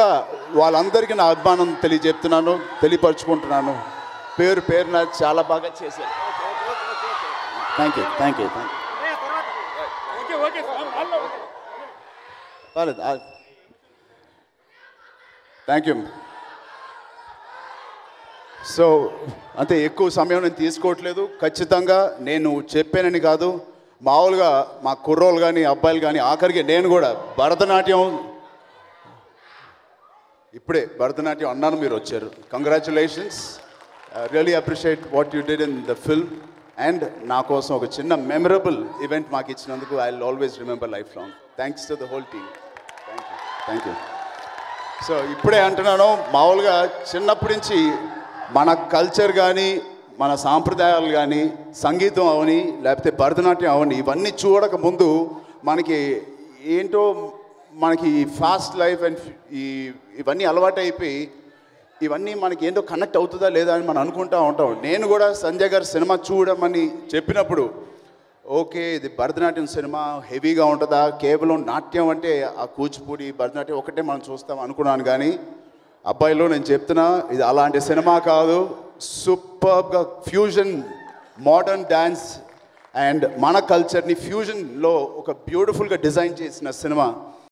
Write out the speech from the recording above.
వాళ్ళందరికీ నా అభిమానం తెలియజెప్తున్నాను తెలియపరుచుకుంటున్నాను పేరు పేరున చాలా బాగా చేశారు thank you thank you thank you పర్లేదు థ్యాంక్ యూ సో అంతే ఎక్కువ సమయం నేను తీసుకోవట్లేదు ఖచ్చితంగా నేను చెప్పానని కాదు మామూలుగా మా కుర్రోళ్ళు కానీ అబ్బాయిలు కానీ ఆఖరికి నేను కూడా భరతనాట్యం ఇప్పుడే భరతనాట్యం అన్నాను మీరు వచ్చారు congratulations really appreciate what you did in the film and నా కోసం ఒక చిన్న మెమరబుల్ ఈవెంట్ మాకు ఇచ్చినందుకు I will always remember life long thanks to the whole team thank you thank you so ఇప్పుడే అంటున్నాను మామూలుగా చిన్నప్పటి నుంచి మన కల్చర్ కానీ మన సాంప్రదాయాలు కానీ సంగీతం అవని లేకపోతే భరతనాట్యం అవని ఇవన్నీ చూడక ముందు మనకి ఏంటో మనకి ఫాస్ట్ లైఫ్ అండ్ ఈ ఇవన్నీ అలవాటు అయిపోయి ఇవన్నీ మనకి ఏంటో కనెక్ట్ అవుతుందా లేదా అని మనం అనుకుంటా ఉంటాం నేను కూడా సంజయ్ గారు సినిమా చూడమని చెప్పినప్పుడు ఓకే ఇది భరతనాట్యం సినిమా హెవీగా ఉంటుందా కేవలం నాట్యం అంటే ఆ కూచిపూడి భరతనాట్యం ఒకటే మనం చూస్తాం అనుకున్నాను కానీ అబ్బాయిలో నేను చెప్తున్నా ఇది అలాంటి సినిమా కాదు సూపర్గా ఫ్యూజన్ మోడర్న్ డ్యాన్స్ అండ్ మన కల్చర్ని ఫ్యూజన్లో ఒక బ్యూటిఫుల్గా డిజైన్ చేసిన సినిమా